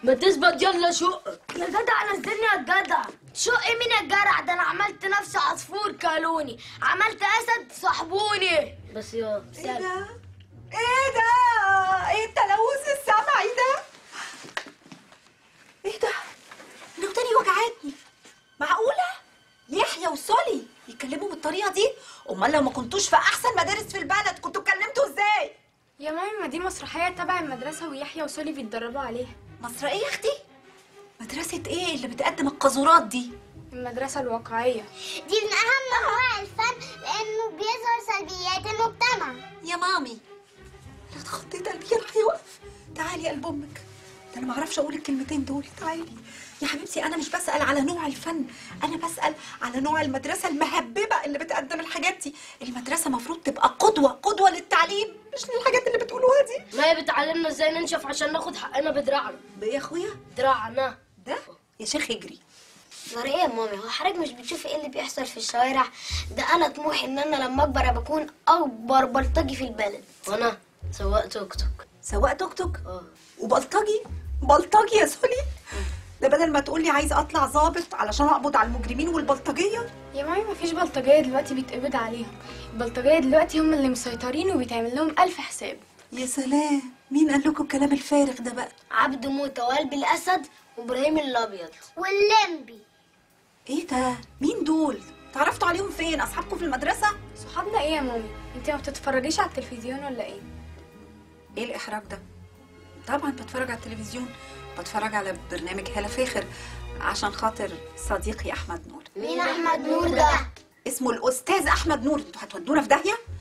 ما تثبت يلا شق يا جدع نزلني يا جدع شق مين يا جدع ده انا عملت نفسي عصفور كالوني عملت اسد صاحبوني بس يا ايه ده؟ ايه ده؟ ايه التلوث السمعي ده؟ ايه ده؟ انا وداني وجعتني معقولة؟ يحيى وسولي يتكلموا بالطريقة دي؟ امال لو ما كنتوش في احسن مدارس في البلد كنتوا اتكلمتوا ازاي؟ يا مامي ما دي مسرحية تبع المدرسة ويحيى وسولي بيتدربوا عليها مسرحية يا اختي؟ مدرسة ايه اللي بتقدم القاذورات دي؟ المدرسة الواقعية دي من أهم أنواع الفن لأنه بيظهر سلبيات المجتمع يا مامي لو اتخضيت قلبي راح يوقف تعالي يا قلب امك ده انا ما اعرفش اقول الكلمتين دول تعالي يا حبيبتي انا مش بسال على نوع الفن انا بسال على نوع المدرسه المهببه اللي بتقدم الحاجات دي المدرسه المفروض تبقى قدوه قدوه للتعليم مش للحاجات اللي بتقولوها دي ما هي بتعلمنا ازاي ننشف عشان ناخد حقنا بدراعنا ده يا اخويا دراعنا ده يا شيخ اجري ايه يا مامي هو حضرتك مش بتشوفي ايه اللي بيحصل في الشوارع ده انا طموحي ان انا لما اكبر ابقى اكون اكبر بلطجي في البلد وانا سواق توك توك سواق توك توك اه وبلطجي بلطجي يا سولي ده بدل ما تقولي عايزه اطلع ظابط علشان اقبض على المجرمين والبلطجيه يا مامي ما فيش بلطجية دلوقتي بيتقبض عليهم البلطجية دلوقتي هم اللي مسيطرين وبيتعمل لهم ألف حساب يا سلام مين قال لكم الكلام الفارغ ده بقى عبد موته وقلب الاسد وابراهيم الابيض واللمبي ايه ده مين دول تعرفتوا عليهم فين اصحابكم في المدرسه صحابنا ايه يا مامي انت ما بتتفرجيش على التلفزيون ولا ايه ايه الاحراج ده طبعا بتفرج على التلفزيون بتفرج على برنامج هلا فاخر عشان خاطر صديقي احمد نور مين احمد نور ده اسمه الاستاذ احمد نور انتوا هتودونا في داهيه